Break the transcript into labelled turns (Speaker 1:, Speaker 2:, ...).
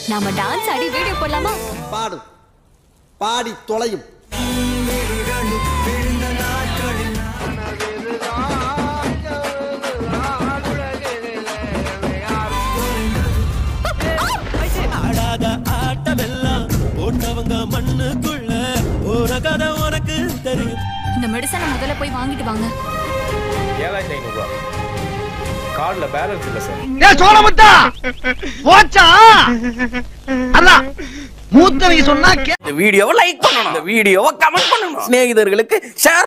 Speaker 1: நாம டான்ஸ் ஆடி வீடியோ போடலாமா
Speaker 2: பாடு பாடி தொலையும்
Speaker 3: ஆடாத ஆட்டமெல்லாம் போட்டவங்க மண்ணுக்குள்ள போற கதை உனக்கு தெரியும்
Speaker 1: இந்த மெடிசனை முதல்ல போய் வாங்கிட்டு வாங்க
Speaker 4: ஏழாயிரத்தி ஐநூறுரூவா கார்டில் பேலன்ஸ் இல்லை சார்
Speaker 5: ஏ சோழமுத்தா போச்சா அதான் மூத்தவங்க சொன்னா
Speaker 3: இந்த வீடியோவை லைக் பண்ணணும் இந்த வீடியோவை கமெண்ட் பண்ணணும் சிநேகிதர்களுக்கு ஷேர்